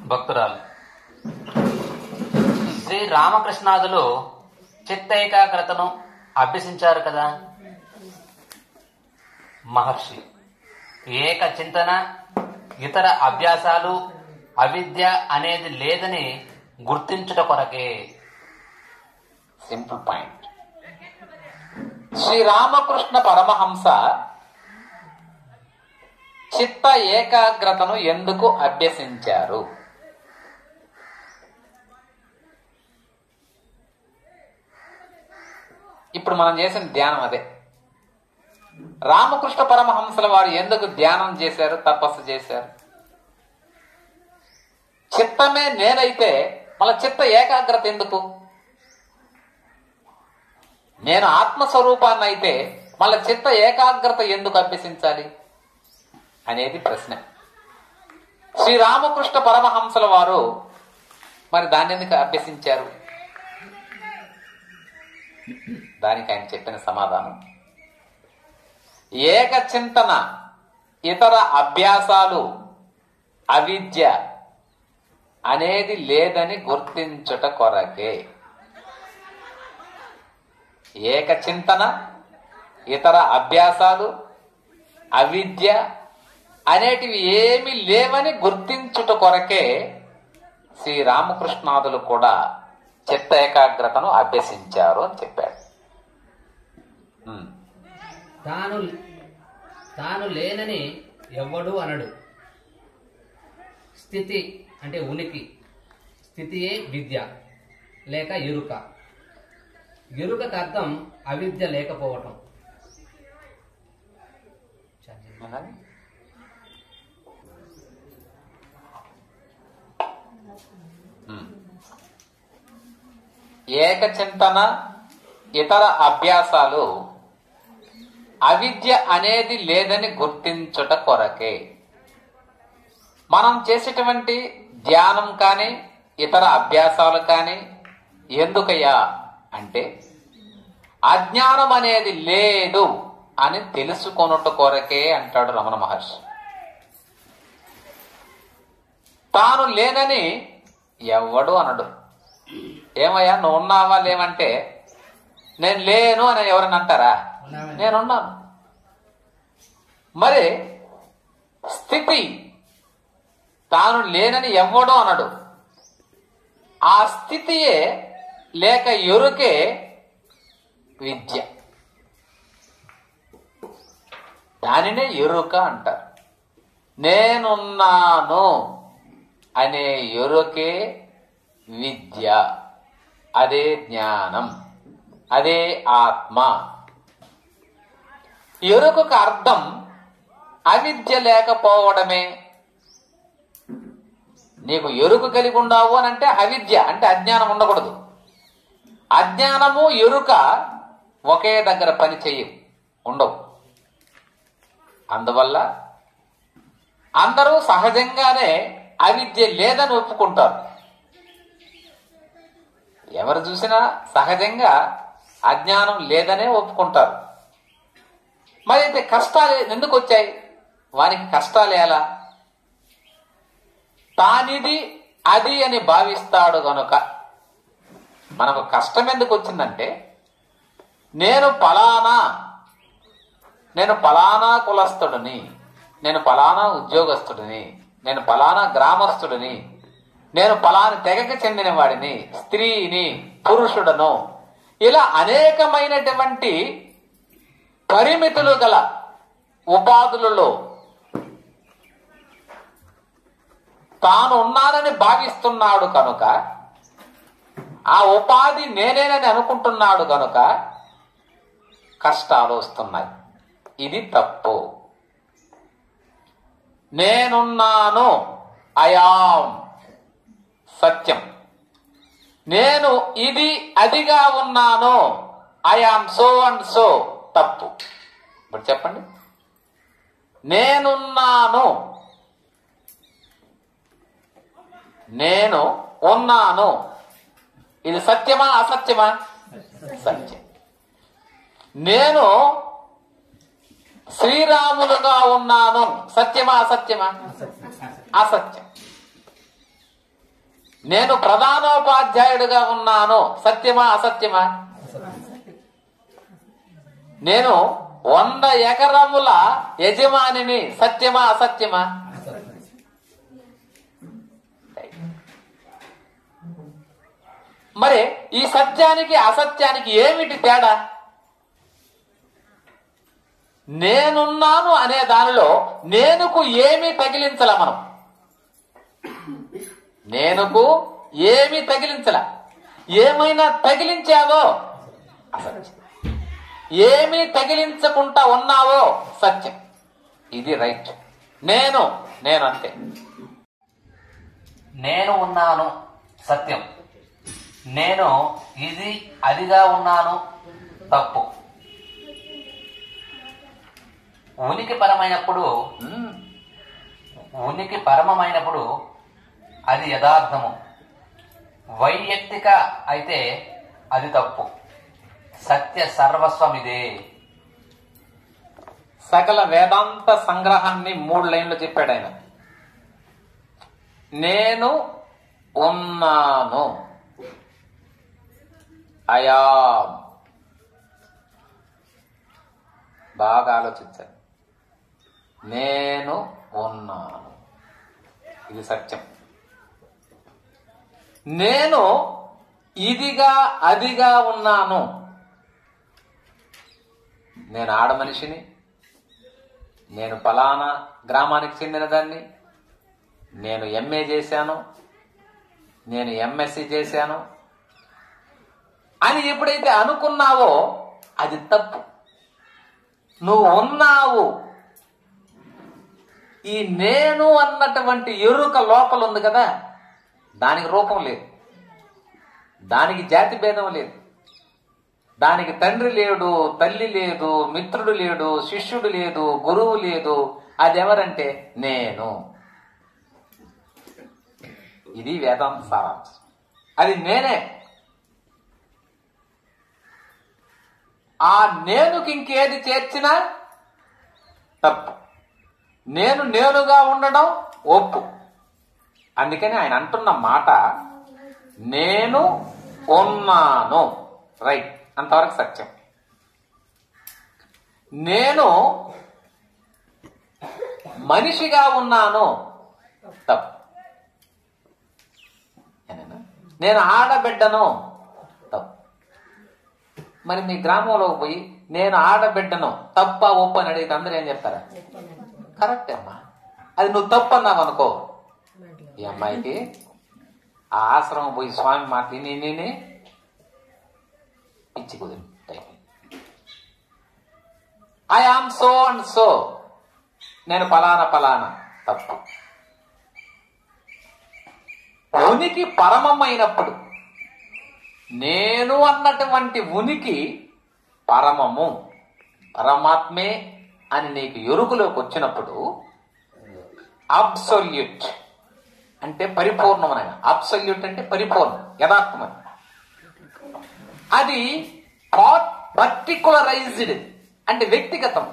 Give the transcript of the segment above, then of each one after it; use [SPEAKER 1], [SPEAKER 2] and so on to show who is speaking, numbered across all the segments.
[SPEAKER 1] భక్తురాలు శ్రీ రామకృష్ణాదులు చిత్త ఏకాగ్రతను అభ్యసించారు కదా మహర్షి ఏక చింతన ఇతర అభ్యాసాలు అవిద్య అనేది లేదని గుర్తించుట కొరకే
[SPEAKER 2] సింపుల్ పాయింట్ శ్రీరామకృష్ణ పరమహంస చిత్త ఏకాగ్రతను ఎందుకు అభ్యసించారు ఇప్పుడు మనం చేసిన ధ్యానం అదే రామకృష్ణ పరమహంసల వారు ఎందుకు ధ్యానం చేశారు తపస్సు చేశారు చిత్తమే నేనైతే మళ్ళీ చిత్త ఏకాగ్రత ఎందుకు నేను ఆత్మస్వరూపాన్ని అయితే మళ్ళీ చిత్త ఏకాగ్రత ఎందుకు అభ్యసించాలి అనేది ప్రశ్న శ్రీరామకృష్ణ పరమహంసల వారు మరి దాన్ని ఎందుకు అభ్యసించారు దానికి ఆయన చెప్పిన సమాధానం ఏక చింతన ఇతర అభ్యాసాలు అవిద్య అనేది లేదని గుర్తించుట కొరకే ఏక చింతన ఇతర అభ్యాసాలు అవిద్య అనేటివి ఏమి లేవని గుర్తించుట కొరకే శ్రీరామకృష్ణాదులు కూడా చిత్త ఏకాగ్రతను అభ్యసించారు అని చెప్పాడు ఉమ్.
[SPEAKER 1] తాను తాను లేనని ఎవ్వడు అనడు స్థితి అంటే ఉనికి స్థితియే విద్య లేక ఎరుక ఎరుకకు అర్థం అవిద్య లేకపోవటం
[SPEAKER 2] ఉమ్. ఏక చింతన ఇతర అభ్యాసాలు అవిద్య అనేది లేదని గుర్తించుట కొరకే మనం చేసేటువంటి ధ్యానం కానీ ఇతర అభ్యాసాలు కానీ ఎందుకయ్యా అంటే అజ్ఞానం అనేది లేదు అని తెలుసుకొనుట కొరకే అంటాడు రమణ మహర్షి తాను లేనని ఎవడు అనడు ఏమయ్యా నువ్వు ఉన్నావా లేవంటే నేను లేను అని ఎవరైనా అంటారా నేనున్నాను మరి స్థితి తాను లేనని ఎవ్వడో అనడు ఆ స్థితియే లేక ఎరుకే విద్య దానినే ఎరుక అంటారు నేనున్నాను అనే ఎరుకే విద్య అదే జ్ఞానం అదే ఆత్మ ఎరుకకు అర్థం అవిద్య లేకపోవడమే నీకు ఎరుక కలిగి ఉండావు అని అంటే అవిద్య అంటే అజ్ఞానం ఉండకూడదు అజ్ఞానము ఎరుక ఒకే దగ్గర పని చెయ్యవు ఉండవు అందువల్ల అందరూ సహజంగానే అవిద్య లేదని ఒప్పుకుంటారు ఎవరు చూసినా సహజంగా అజ్ఞానం లేదనే ఒప్పుకుంటారు మరి అయితే కష్టాలు ఎందుకు వచ్చాయి వానికి కష్టాలు ఎలా తానిది అది అని భావిస్తాడు గనుక మనకు కష్టం ఎందుకు వచ్చిందంటే నేను పలానా నేను పలానా కులస్తుడిని నేను పలానా ఉద్యోగస్తుడిని నేను పలానా గ్రామస్తుడిని నేను పలాని తెగకి చెందిన వాడిని స్త్రీని పురుషుడను ఇలా అనేకమైనటువంటి పరిమితులు గల ఉపాధులలో తాను ఉన్నానని భావిస్తున్నాడు కనుక ఆ ఉపాధి నేనేనని అనుకుంటున్నాడు కనుక కష్టాలు వస్తున్నాయి ఇది తప్పు నేనున్నాను అయాం సత్యం నేను ఇది అదిగా ఉన్నాను ఐఆమ్ సో అండ్ సో తప్పు ఇప్పుడు చెప్పండి నేనున్నాను నేను ఉన్నాను ఇది సత్యమా అసత్యమా సత్యం నేను శ్రీరాములుగా ఉన్నాను సత్యమా అసత్యమా అసత్యం నేను ప్రధానోపాధ్యాయుడిగా ఉన్నాను సత్యమా అసత్యమా నేను వంద ఎకరముల యజమానిని సత్యమా అసత్యమా మరి ఈ సత్యానికి అసత్యానికి ఏమిటి తేడా నేనున్నాను అనే దానిలో నేనుకు ఏమీ తగిలించల మనం నేనుకు ఏమీ తగిలించల ఏమైనా తగిలించావో అసత్యం ఏమీ తగిలించకుండా ఉన్నావో సత్యం ఇది రైట్ నేను నేను అంతే
[SPEAKER 1] నేను ఉన్నాను సత్యం నేను ఇది అదిగా ఉన్నాను తప్పు ఉనికి పరమైనప్పుడు
[SPEAKER 2] మ్మ్.
[SPEAKER 1] ఉనికి పరమమైనప్పుడు అది యథార్థము వైయక్తిక అయితే అది తప్పు సత్య సర్వస్వం ఇదే
[SPEAKER 2] సకల వేదాంత సంగ్రహాన్ని మూడు లైన్లు చెప్పాడు ఆయన నేను ఉన్నాను అయా బాగా ఆలోచించాను నేను ఉన్నాను ఇది సత్యం నేను ఇదిగా అదిగా ఉన్నాను నేను ఆడ మనిషిని నేను ఫలానా గ్రామానికి చెందిన దాన్ని నేను ఎంఏ చేశాను నేను ఎంఎస్సి చేశాను అని ఎప్పుడైతే అనుకున్నావో అది తప్పు నువ్వు ఉన్నావు ఈ నేను అన్నటువంటి ఎరుక లోపల ఉంది కదా దానికి రూపం లేదు దానికి జాతి భేదం లేదు దానికి తండ్రి లేడు తల్లి లేదు మిత్రుడు లేడు శిష్యుడు లేదు గురువు లేదు అదెవరంటే నేను ఇది వేదాంత సారాంశం అది నేనే ఆ నేనుకి ఇంకేది చేర్చినా తప్పు నేను నేనుగా ఉండడం ఒప్పు అందుకని ఆయన అంటున్న మాట నేను ఉన్నాను రైట్ అంతవరకు సత్యం నేను మనిషిగా ఉన్నాను తప్పు ఏనేనా? నేను ఆడబిడ్డను తప్పు మరి మీ గ్రామంలో పోయి నేను ఆడబిడ్డను తప్ప ఒప్పు అని అడిగితే అందరూ ఏం చెప్తారా కరెక్ట్ అమ్మా అది నువ్వు తప్పు అన్నావు అనుకో ఈ అమ్మాయికి ఆ ఆశ్రమం పోయి స్వామి మాట విని విని పిచ్చి కుదిరి I am so and so నేను ఫలానా ఫలానా తప్పు ఉనికి పరమమైనప్పుడు నేను అన్నటువంటి ఉనికి పరమము పరమాత్మే అని నీకు ఎరుకులోకి వచ్చినప్పుడు అబ్సొల్యూట్ అంటే పరిపూర్ణమైన అబ్సొల్యూట్ అంటే పరిపూర్ణం యథార్థమైన అది పర్టికులరైజ్డ్ అంటే వ్యక్తిగతం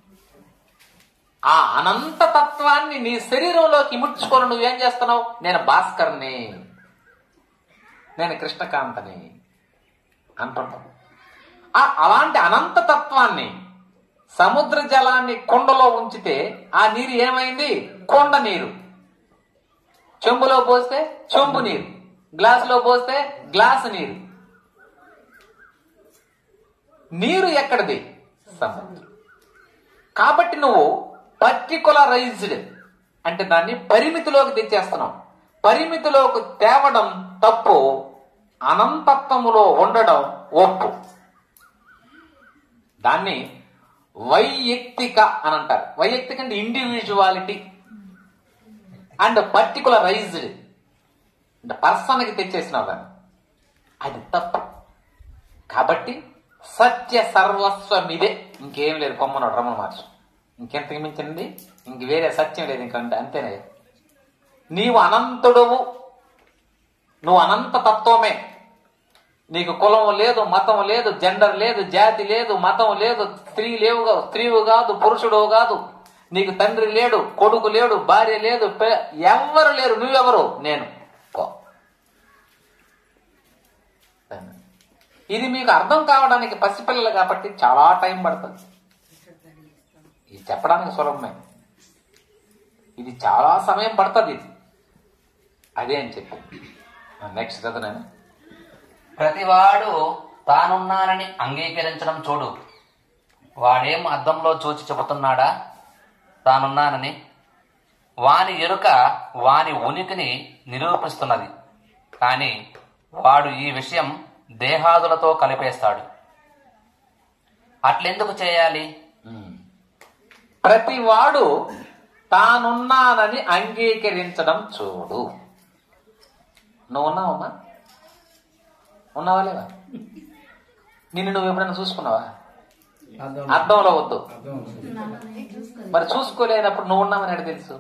[SPEAKER 2] ఆ అనంత తత్వాన్ని నీ శరీరంలోకి ముడుచుకొని నువ్వేం చేస్తున్నావు నేను భాస్కర్ని నేను కృష్ణకాంతని అంటుంటావు ఆ అలాంటి అనంత తత్వాన్ని సముద్ర జలాన్ని కొండలో ఉంచితే ఆ నీరు ఏమైంది కొండ నీరు చెంబులో పోస్తే చెంబు నీరు గ్లాసులో పోస్తే గ్లాసు నీరు నీరు ఎక్కడిది సముద్రం కాబట్టి నువ్వు పర్టికులరైజ్డ్ అంటే దాన్ని పరిమితిలోకి తెచ్చేస్తున్నావు పరిమితిలోకి తేవడం తప్పు అనంతత్వములో ఉండడం ఒప్పు దాన్ని వైయక్తిక అని అంటారు వైయక్తిక అంటే ఇండివిజువాలిటీ అండ్ పర్టికులరైజ్డ్ అంటే పర్సన్కి తెచ్చేసినావు దాన్ని అది తప్పు కాబట్టి సత్య సర్వస్వం ఇదే ఇంకేం లేదు పొమ్మన్నాడు రమణ మహర్షి ఇంకెంతకు మించింది ఇంక వేరే సత్యం లేదు ఇంకంటే అంతేనే నీవు అనంతుడవు నువ్వు అనంత తత్వమే నీకు కులం లేదు మతం లేదు జెండర్ లేదు జాతి లేదు మతం లేదు స్త్రీ లేవు స్త్రీవు కాదు పురుషుడు కాదు నీకు తండ్రి లేడు కొడుకు లేడు భార్య లేదు పె- ఎవ్వరు లేరు నువ్వెవరు నేను పో. ఇది మీకు అర్థం కావడానికి పసిపిల్లలు కాబట్టి చాలా టైం పడుతుంది ఇది చెప్పడానికి సులభమే ఇది చాలా సమయం పడుతుంది ఇది అదే అని చెప్పి నెక్స్ట్ చదవనని
[SPEAKER 1] ప్రతివాడు తానున్నానని అంగీకరించడం చూడు వాడేం అద్దంలో చూచి చెబుతున్నాడా తానున్నానని వాని ఎరుక వాని ఉనికిని నిరూపిస్తున్నది కానీ వాడు ఈ విషయం దేహాదులతో కలిపేస్తాడు అట్లెందుకు చేయాలి
[SPEAKER 2] ప్రతివాడు తానున్నానని అంగీకరించడం చూడు నువ్వు ఉన్నావమ్మా ఉన్నావా లేవా నిన్ను నువ్వు ఎప్పుడైనా చూసుకున్నావా అర్థంలో వద్దు మరి చూసుకోలేనప్పుడు నువ్వు ఉన్నావని ఎట తెలుసు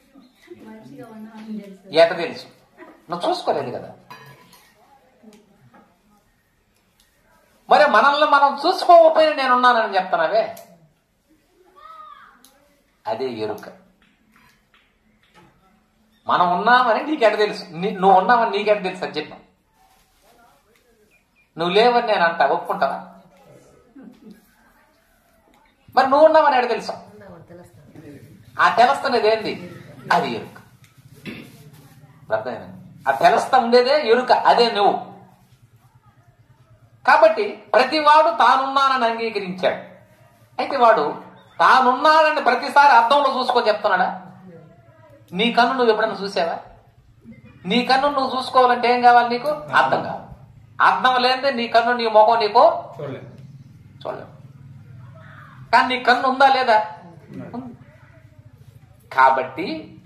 [SPEAKER 2] ఎట తెలుసు నువ్వు చూసుకోలేదు కదా మరి మనల్ని మనం చూసుకోకపోయినా నేనున్నానని చెప్తున్నావే అదే ఎరుక మనం ఉన్నామని నీకెట తెలుసు నీ- నువ్వు ఉన్నావని నీకెట తెలుసు అని చెప్పు నువ్వు లేవని నేను అంటా ఒప్పుకుంటావా మరి నువ్వు ఉన్నావని ఎడ తెలుసు ఆ తెలుస్తున్నది ఏంది అది ఎరుక అర్థమైంది ఆ తెలుస్తా ఉండేదే ఎరుక అదే నువ్వు కాబట్టి ప్రతివాడు తానున్నానని అంగీకరించాడు అయితే వాడు తానున్నానని ప్రతిసారి అర్థంలో చూసుకొని చెప్తున్నాడా నీ కన్ను నువ్వు ఎప్పుడైనా చూసావా నీ కన్ను నువ్వు చూసుకోవాలంటే ఏం కావాలి నీకు అర్థం కావాలి అర్థం లేదే నీ కన్ను నీ ముఖం నీకు
[SPEAKER 3] చూడలేదు
[SPEAKER 2] చూడలేవు కానీ నీ కన్ను ఉందా లేదా ఉంది. కాబట్టి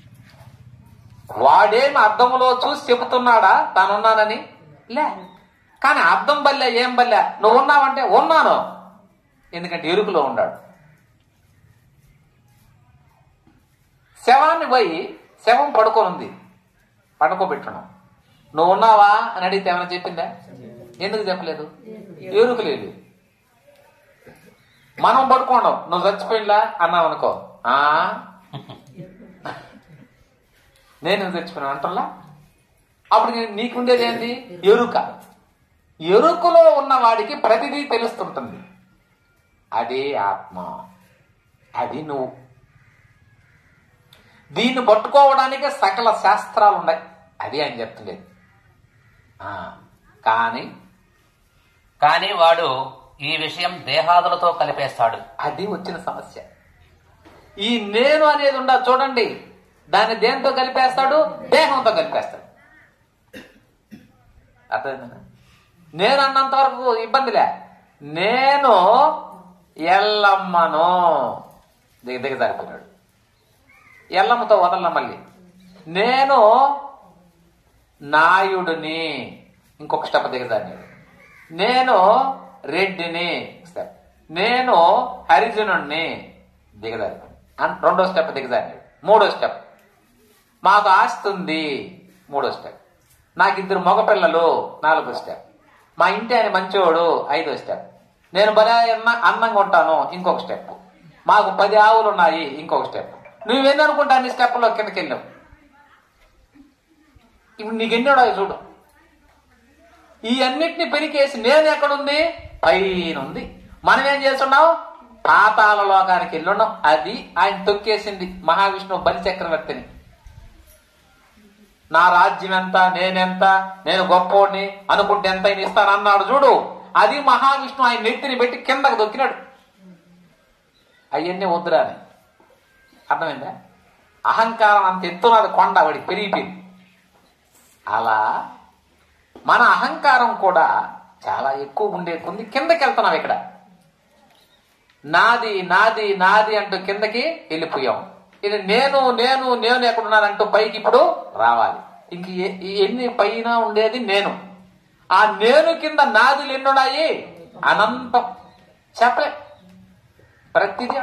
[SPEAKER 2] వాడేమి అర్థంలో చూసి చెబుతున్నాడా తానున్నానని లే కానీ అర్థం బల్లే ఏం బల్లే నువ్వు ఉన్నావంటే ఉన్నాను ఎందుకంటే ఎరుకులో ఉన్నాడు శవాన్ని పోయి శవం పడుకొని ఉంది పడుకోబెట్టున్నాం నువ్వు ఉన్నావా అని అడిగితే ఏమైనా చెప్పిందా ఎందుకు చెప్పలేదు ఎరుకు లేదు మనం పడుకోండం నువ్వు చచ్చిపోయిందా అన్నావు అనుకో ఆ నేను చచ్చిపోయినా అంటున్నా అప్పుడు నీ- నీకుండేది ఏంది ఎరుక ఎరుకలో ఉన్న వాడికి ప్రతిదీ తెలుస్తుంటుంది అదే ఆత్మ అది నువ్వు దీన్ని పట్టుకోవడానికి సకల శాస్త్రాలు ఉన్నాయి అది అని చెప్తుండేది ఆ, కానీ
[SPEAKER 1] కానీ వాడు ఈ విషయం దేహాదులతో కలిపేస్తాడు
[SPEAKER 2] అది వచ్చిన సమస్య ఈ నేను అనేది ఉండదు చూడండి దాన్ని దేంతో కలిపేస్తాడు దేహంతో కలిపేస్తాడు అర్థమైందా నేను అన్నంత వరకు ఇబ్బందిలే నేను ఎల్లమ్మను దిగ దిగజారిపోయినాడు ఎల్లమ్మతో వదలన మళ్ళీ నేను నాయుడిని ఇంకొక స్టెప్ దిగజారినాడు నేను రెడ్డిని స్టెప్ నేను హరిజనుణ్ణి దిగజారి రెండో స్టెప్ దిగజారినాడు మూడో స్టెప్ మాకు ఆస్తి ఉంది మూడో స్టెప్ నాకు ఇద్దరు మగపిల్లలు నాలుగో స్టెప్ మా ఇంటి ఆయన మంచివాడు ఐదో స్టెప్ నేను భలే అన్న అందంగా ఉంటాను ఇంకొక స్టెప్ మాకు పది ఆవులు ఉన్నాయి ఇంకొక స్టెప్ నువ్వెన్ని అనుకుంటా అన్ని స్టెప్లో కిందకి వెళ్ళావు ఇప్పుడు నీకు ఎన్ని ఉన్నాయి చూడు ఈ అన్నిటిని పెరికేసి నేను ఎక్కడుంది పైన ఉంది మనం ఏం చేస్తున్నాం పాతాల లోకానికి వెళ్ళున్నాం అది ఆయన తొక్కేసింది మహావిష్ణువు బలి చక్రవర్తిని నా రాజ్యం ఎంత నేనెంత నేను గొప్పోడిని అనుకుంటే ఎంత ఆయన ఇస్తానన్నాడు చూడు అది మహావిష్ణువు ఆయన నెత్తిని పెట్టి కిందకు దొక్కినాడు అవన్నీ వద్దురా అని అర్థమైందా అహంకారం అంత ఎత్తున్నది కొండ వాడికి పెరిగిపోయింది అలా మన అహంకారం కూడా చాలా ఎక్కువ ఉండే కొంది కిందకి వెళ్తున్నాం ఇక్కడ నాది నాది నాది అంటూ కిందకి వెళ్ళిపోయాం ఇది నేను నేను నేను ఎక్కడున్నానంటూ పైకి ఇప్పుడు రావాలి ఇంక ఎ- ఎన్ని పైన ఉండేది నేను ఆ నేను కింద నాదులు ఎన్నున్నాయి అనంతం చెప్పలే ప్రతిదీ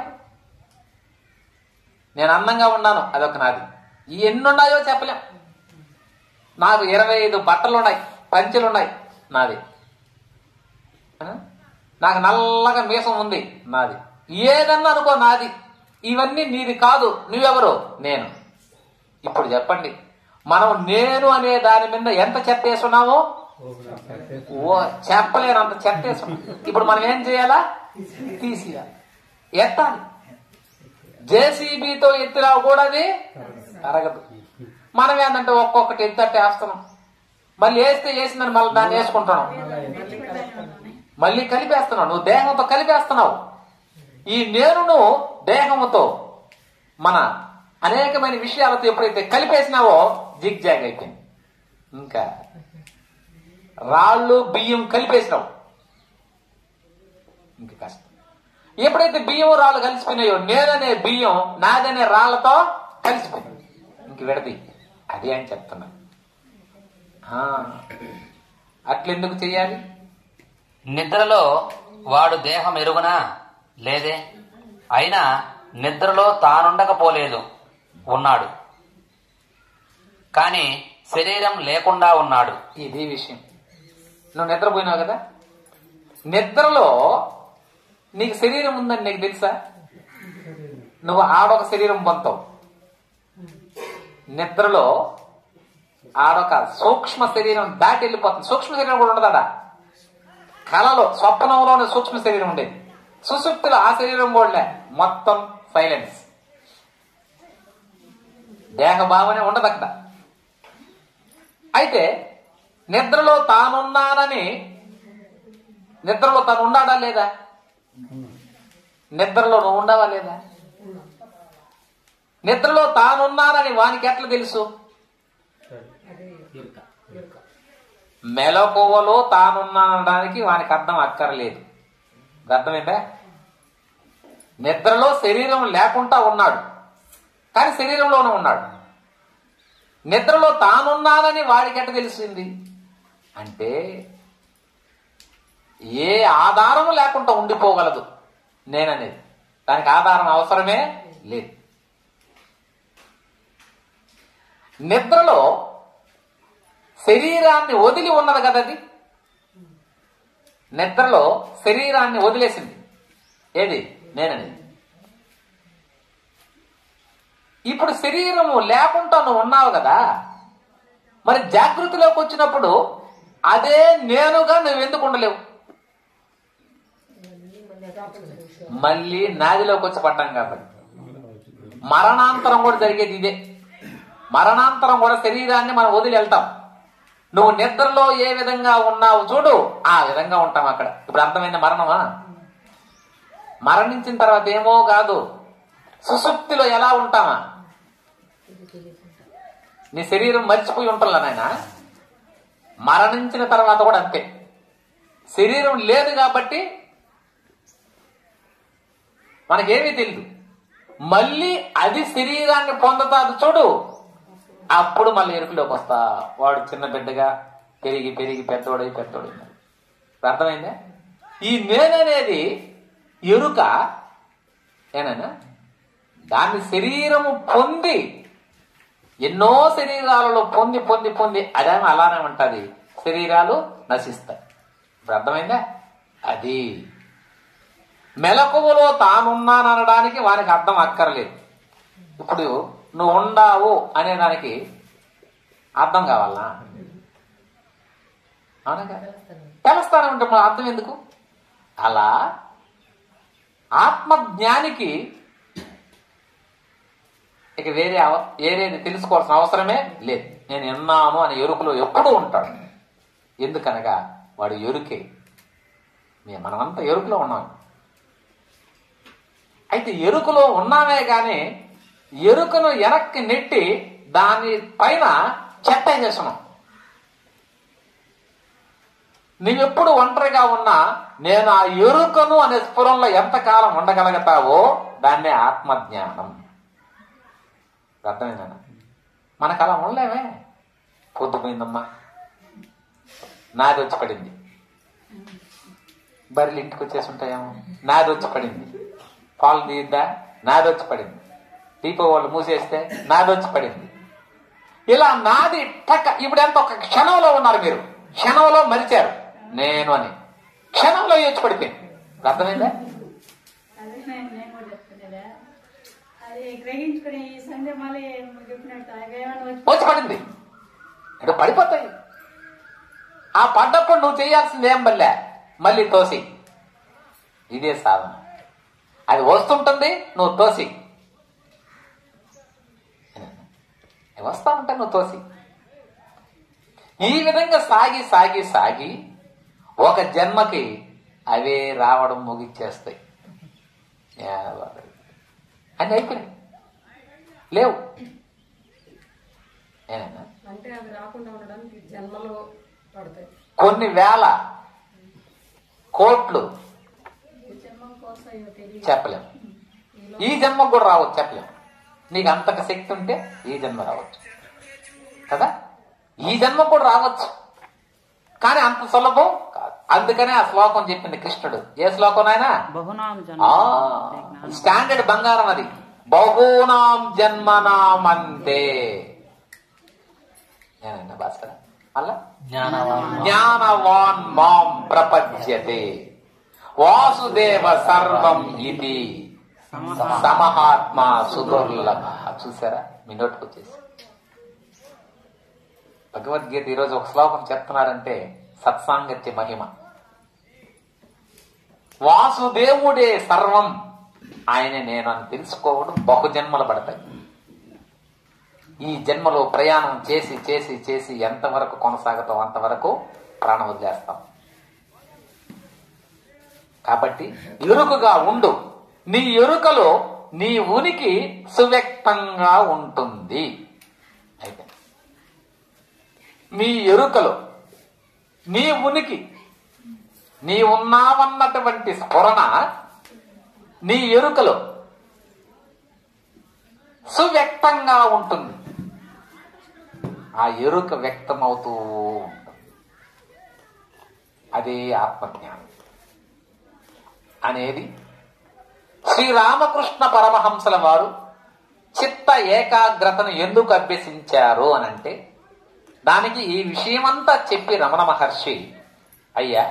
[SPEAKER 2] నేను అందంగా ఉన్నాను అదొక నాది ఈ ఎన్నున్నాయో చెప్పలేం నాకు ఇరవై ఐదు బట్టలు ఉన్నాయి పంచెలు ఉన్నాయి నాది ఆ? నాకు నల్లగా మీసం ఉంది నాది ఏదన్నా అనుకో నాది ఇవన్నీ నీది కాదు నువ్వెవరు నేను ఇప్పుడు చెప్పండి మనం నేను అనే దాని మీద ఎంత చెత్త వేస్తున్నామో ఓ చెప్పలేనంత చెత్త వేసుకున్నాం. ఇప్పుడు మనం ఏం చేయాలా తీసియాలి ఎత్తాలి జేసీబీతో ఎత్తినా కూడా అది తరగదు మనం ఏంటంటే ఒక్కొక్కటి ఎత్తట్టు వేస్తున్నాం మళ్ళీ వేస్తే వేసిందని మళ్ళీ దాన్ని వేసుకుంటున్నాం మళ్ళీ కలిపేస్తున్నావు నువ్వు దేహంతో కలిపేస్తున్నావు ఈ నేనును దేహముతో మన అనేకమైన విషయాలతో ఎప్పుడైతే కలిపేసినావో జిగ్ జాగ్ అయిపోయింది ఇంకా రాళ్ళు బియ్యం కలిపేసినావు ఇంక కష్టం ఎప్పుడైతే బియ్యం రాళ్ళు కలిసిపోయినాయో నేననే బియ్యం నాదనే రాళ్లతో కలిసిపోయింది ఇంక విడది అదే అని చెప్తున్నా ఆ, అట్లెందుకు చెయ్యాలి
[SPEAKER 1] నిద్రలో వాడు దేహం ఎరుగునా లేదే అయినా నిద్రలో తానుండకపోలేదు ఉన్నాడు కాని శరీరం లేకుండా ఉన్నాడు
[SPEAKER 2] ఇది విషయం నువ్వు నిద్రపోయినావు కదా నిద్రలో నీకు శరీరం ఉందని నీకు తెలుసా నువ్వు ఆడొక శరీరం పొందుతావు నిద్రలో ఆడొక సూక్ష్మ శరీరం దాటి వెళ్ళిపోతుంది సూక్ష్మ శరీరం కూడా ఉండదా కళలో స్వప్నంలోనే సూక్ష్మ శరీరం ఉండేది సుసుప్తిలో ఆ శరీరం కూడా లే. మొత్తం సైలెన్స్ దేహ భావనే ఉండదు అక్కడ అయితే నిద్రలో తానున్నానని నిద్రలో తాను ఉండాడా లేదా నిద్రలో నువ్వు ఉండవా లేదా నిద్రలో తానున్నానని వానికి ఎట్లా తెలుసు మెలకువలో తానున్నానడానికి వానికి అర్థం అక్కర్లేదు అర్థమైందా నిద్రలో శరీరం లేకుండా ఉన్నాడు కానీ శరీరంలోనే ఉన్నాడు నిద్రలో తానున్నానని వాడికి ఎట్ట తెలిసింది అంటే ఏ ఆధారము లేకుండా ఉండిపోగలదు నేననేది దానికి ఆధారం అవసరమే లేదు నిద్రలో శరీరాన్ని వదిలి ఉన్నది కదా అది నిద్రలో శరీరాన్ని వదిలేసింది ఏది నేననేది ఇప్పుడు శరీరము లేకుండా నువ్వు ఉన్నావు కదా మరి జాగృతిలోకి వచ్చినప్పుడు అదే నేనుగా నువ్వు ఎందుకు ఉండలేవు మళ్ళీ నాదిలోకి వచ్చి పడ్డాం కాబట్టి మరణాంతరం కూడా జరిగేది ఇదే మరణాంతరం కూడా శరీరాన్ని మనం వదిలి వెళ్తాం నువ్వు నిద్రలో ఏ విధంగా ఉన్నావు చూడు ఆ విధంగా ఉంటాం అక్కడ ఇప్పుడు అర్థమైంది మరణమా మరణించిన తర్వాత ఏమో కాదు సుసుప్తిలో ఎలా ఉంటామా నీ శరీరం మర్చిపోయి ఉంటుందా నాయన మరణించిన తర్వాత కూడా అంతే శరీరం లేదు కాబట్టి మనకేమీ తెలియదు మళ్ళీ అది శరీరాన్ని పొందుతాది చూడు అప్పుడు మళ్ళీ ఎరుకులోకి వస్తా వాడు చిన్న బిడ్డగా పెరిగి పెరిగి పెద్దోడై పెద్దోడై అర్థమైందా ఈ నేననేది ఎరుక ఏనైనా దాన్ని శరీరము పొంది ఎన్నో శరీరాలలో పొంది పొంది పొంది అదేమో అలానే ఉంటది శరీరాలు నశిస్తాయి ఇప్పుడు అర్థమైందా అది మెలకువలో తానున్నాననడానికి వానికి అర్థం అక్కర్లేదు ఇప్పుడు నువ్వు ఉండావు అనే దానికి అర్థం కావాలా అవునగా తెలుస్తానే ఉంటే మన అర్థం ఎందుకు అలా ఆత్మజ్ఞానికి ఇక వేరే అవ- వేరేది తెలుసుకోవాల్సిన అవసరమే లేదు నేను విన్నాను అనే ఎరుకులో ఎప్పుడూ ఉంటాడు ఎందుకనగా వాడు ఎరుకే మే- మనమంతా ఎరుకులో ఉన్నాం అయితే ఎరుకులో ఉన్నామే గాని ఎరుకను వెనక్కి నెట్టి దాని పైన చెత్త చేస్తున్నాం నీవెప్పుడు ఒంటరిగా ఉన్నా నేను ఆ ఎరుకను అనే స్ఫురంలో ఎంతకాలం ఉండగలుగుతావో దాన్నే ఆత్మజ్ఞానం అర్థమైందా మనకు అలా ఉండలేమే పొద్దుపోయిందమ్మా నాది వచ్చి పడింది బర్రెలు ఇంటికి వచ్చేసి ఉంటాయేమో నాది వచ్చి పడింది పాలు తీద్దా నాది వచ్చి పడింది దీప వాళ్ళు మూసేస్తే నాది వచ్చి పడింది ఇలా నాది టక్క ఇప్పుడు ఎంత ఒక క్షణంలో ఉన్నారు మీరు క్షణంలో మరిచారు నేను అని క్షణంలో వచ్చి పడిపోయింది అర్థమైందా
[SPEAKER 3] అదే నేను నేను కూడా చెప్తున్నదా అది గ్రహించుకుని ఈ సంధ్య మళ్ళీ చెప్పినట్టు అవి ఏమైనా వచ్చి
[SPEAKER 2] వచ్చి పడింది ఇక్కడ పడిపోతాయి ఆ పడ్డప్పుడు నువ్వు చేయాల్సింది ఏం బల్లే మళ్ళీ తోసి ఇదే సాధన అది వస్తుంటుంది నువ్వు తోసి వస్తా ఉంటా నువ్వు తోసి ఈ విధంగా సాగి సాగి సాగి ఒక జన్మకి అవే రావడం ముగిచ్చేస్తాయి అని అయిపోయినాయి లేవు ఏనన్నా
[SPEAKER 4] అంటే అవి రాకుండా ఉండడానికి జన్మలు పడతాయి
[SPEAKER 2] కొన్ని వేల కోట్లు
[SPEAKER 3] ఈ జన్మం కోసం ఇవి తెలియదు
[SPEAKER 2] చెప్పలేము ఈ జన్మకు కూడా రావచ్చు చెప్పలేము నీకు అంతక శక్తి ఉంటే ఈ జన్మ రావచ్చు కదా ఈ జన్మ కూడా రావచ్చు కానీ అంత సులభం కాదు అందుకనే ఆ శ్లోకం చెప్పింది కృష్ణుడు ఏ శ్లోకం నాయనా
[SPEAKER 5] బహునాం
[SPEAKER 2] ఆ,
[SPEAKER 5] జన్మ
[SPEAKER 2] స్టాండర్డ్ బంగారం అది బహూనాం జన్మనామంతే నేనన్నా భాస్కర అలా
[SPEAKER 1] జ్ఞానవాన్
[SPEAKER 2] జ్ఞానవాన్ మాం ప్రపద్యతే వాసుదేవ సర్వం ఇది సమహాత్మ సుదుర్లభ చూసారా మీ నోటికి వచ్చేసి భగవద్గీత ఈరోజు ఒక శ్లోకం చెప్తున్నారంటే సత్సాంగత్య మహిమ వాసుదేవుడే సర్వం ఆయన నేను అని తెలుసుకోవడం బహుజన్మలు పడతాయి ఈ జన్మలో ప్రయాణం చేసి చేసి చేసి ఎంతవరకు కొనసాగుతాం అంతవరకు ప్రాణం వదిలేస్తాం కాబట్టి ఎరుకగా ఉండు నీ ఎరుకలో నీ ఉనికి సువ్యక్తంగా ఉంటుంది అయితే నీ ఎరుకలో నీ ఉనికి నీ ఉన్నావన్నటువంటి స్ఫురణ నీ ఎరుకలో సువ్యక్తంగా ఉంటుంది ఆ ఎరుక వ్యక్తమవుతూ ఉంటుంది అదే ఆత్మజ్ఞానం అనేది శ్రీరామకృష్ణ పరమహంసల వారు చిత్త ఏకాగ్రతను ఎందుకు అభ్యసించారు అని అంటే దానికి ఈ విషయమంతా చెప్పి రమణ మహర్షి అయ్యా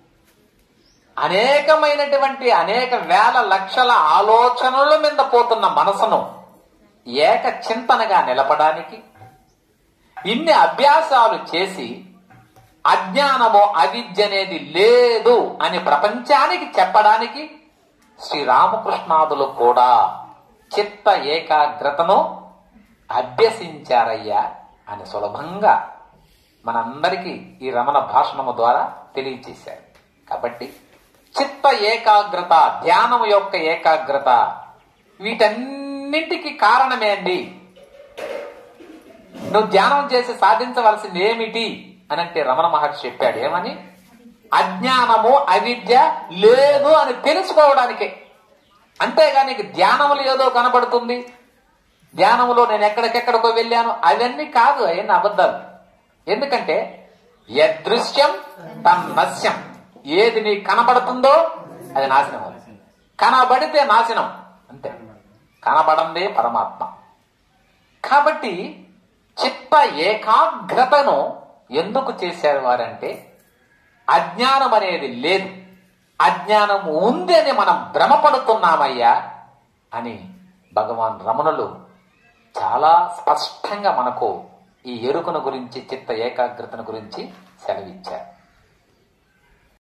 [SPEAKER 2] అనేకమైనటువంటి అనేక వేల లక్షల ఆలోచనల మీద పోతున్న మనసును ఏక చింతనగా నిలపడానికి ఇన్ని అభ్యాసాలు చేసి అజ్ఞానము అవిద్య అనేది లేదు అని ప్రపంచానికి చెప్పడానికి శ్రీరామకృష్ణాదులు కూడా చిత్త ఏకాగ్రతను అభ్యసించారయ్యా అని సులభంగా మనందరికీ ఈ రమణ భాషణము ద్వారా తెలియచేశారు కాబట్టి చిత్త ఏకాగ్రత ధ్యానం యొక్క ఏకాగ్రత వీటన్నింటికి కారణమే అండి నువ్వు ధ్యానం చేసి సాధించవలసింది ఏమిటి అని అంటే రమణ మహర్షి చెప్పాడు ఏమని అజ్ఞానము అవిద్య లేదు అని తెలుసుకోవడానికే అంతేగా నీకు ధ్యానములు ఏదో కనబడుతుంది ధ్యానములో నేను ఎక్కడికెక్కడికో వెళ్ళాను అవన్నీ కాదు అవన్నీ అబద్ధాలు ఎందుకంటే యదృశ్యం తన్నస్యం ఏది నీకు కనబడుతుందో అది నాశనం అవుతుంది కనబడితే నాశనం అంతే కనబడందే పరమాత్మ కాబట్టి చిత్త ఏకాగ్రతను ఎందుకు చేశారు వారంటే అజ్ఞానం అనేది లేదు అజ్ఞానం ఉంది అని మనం భ్రమపడుతున్నామయ్యా అని భగవాన్ రమణులు చాలా స్పష్టంగా మనకు ఈ ఎరుకను గురించి చిత్త ఏకాగ్రతను గురించి సెలవిచ్చారు